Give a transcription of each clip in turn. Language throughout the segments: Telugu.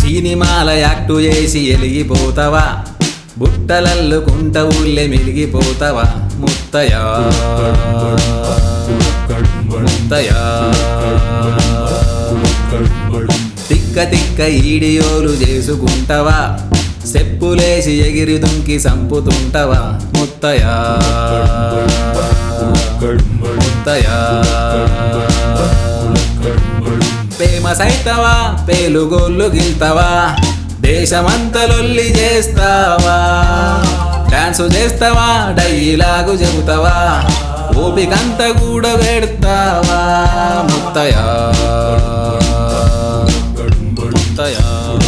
సినిమాల యాక్టు చేసి ఎలిగిపోతావా బుట్టలల్లుకుంట ఊళ్ళే మిలిగిపోతావా ముత్తయా ముత్తయా తిక్క తిక్క ఈడియోలు చేసుకుంటావా సెప్పులేసి ఎగిరి దుంకి సంపుతుంటావా ముత్తయా ముత్తయా ఫేమస్ అయితవా పేలుగోళ్ళు గిల్తావా దేశమంతలొల్లి చేస్తావా డాన్సు చేస్తావా డైలాగు చెబుతావా ఓపికంత కూడా పెడతావా ముత్తయా ముత్తయా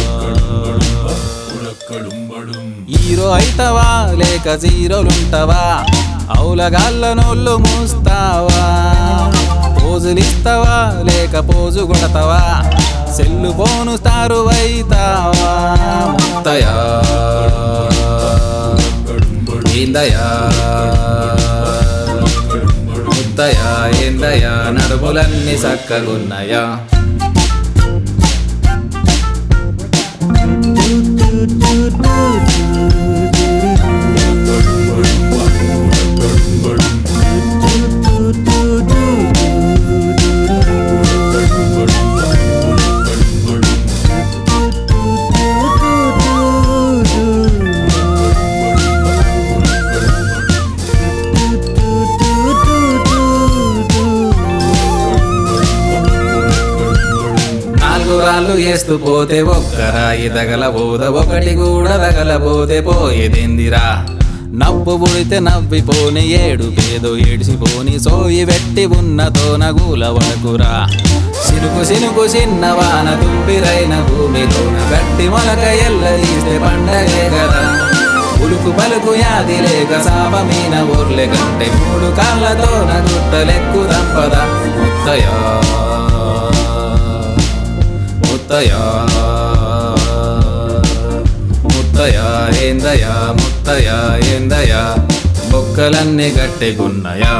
హీరో అయితవా లేక జీరోలుంటవా అవులగాళ్ళ నోళ్ళు మూస్తావా పోజులిస్తావా లేక పోజు కొడతావా సెల్లు పోను స్టారు అయితావా ముత్తయా ఏందయా ముత్తయా ఏందయా నడుములన్నీ చక్కగున్నాయా నాలుగు రాళ్ళు వేస్తూ పోతే ఒక్కరాయి తగలబోద ఒకటి కూడా తగలబోతే పోయేదిందిరా నవ్వు పుడితే నవ్విపోని ఏడు పేదో ఏడిసిపోని సోయి వెట్టి ఉన్నతో నగూల వడకురా సినుకు సినుకు చిన్నవాన తుంపిరైన భూమిలోన గట్టి మొలక ఎల్ల తీస్తే పండగే కదా ఉలుకు పలుకు యాది లేక సాపమీన ఊర్లే కంటే మూడు కాళ్ళతో గుట్టలెక్కు దంపద ముత్తయా ముత్తయా ముత్తయా ఏందయా ముత్తయా ఏందయా బొక్కలన్నీ గట్టిగున్నయా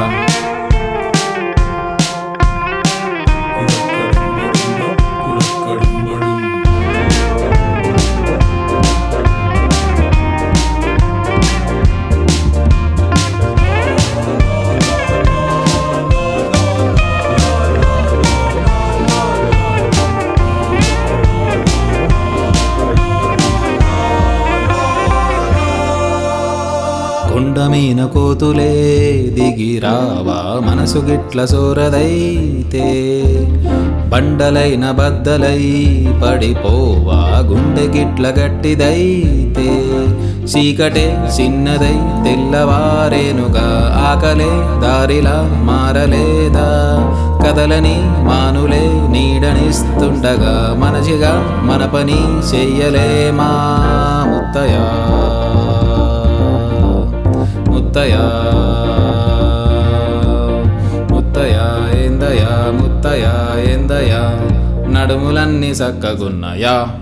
కొండమీన కోతులే దిగిరావా మనసు గిట్ల సోరదైతే బండలైన బద్దలై పడిపోవా గుండె గిట్ల గట్టిదైతే చీకటే చిన్నదై తెల్లవారేనుగా ఆకలే దారిలా మారలేదా కదలని మానులే నీడనిస్తుండగా మనసిగా మన పని చెయ్యలేమా ముత్తయా ముత్తయా ముత్తయా ఏందయా ముత్తయా ఏందయా నడుములన్నీ చక్కగున్నాయా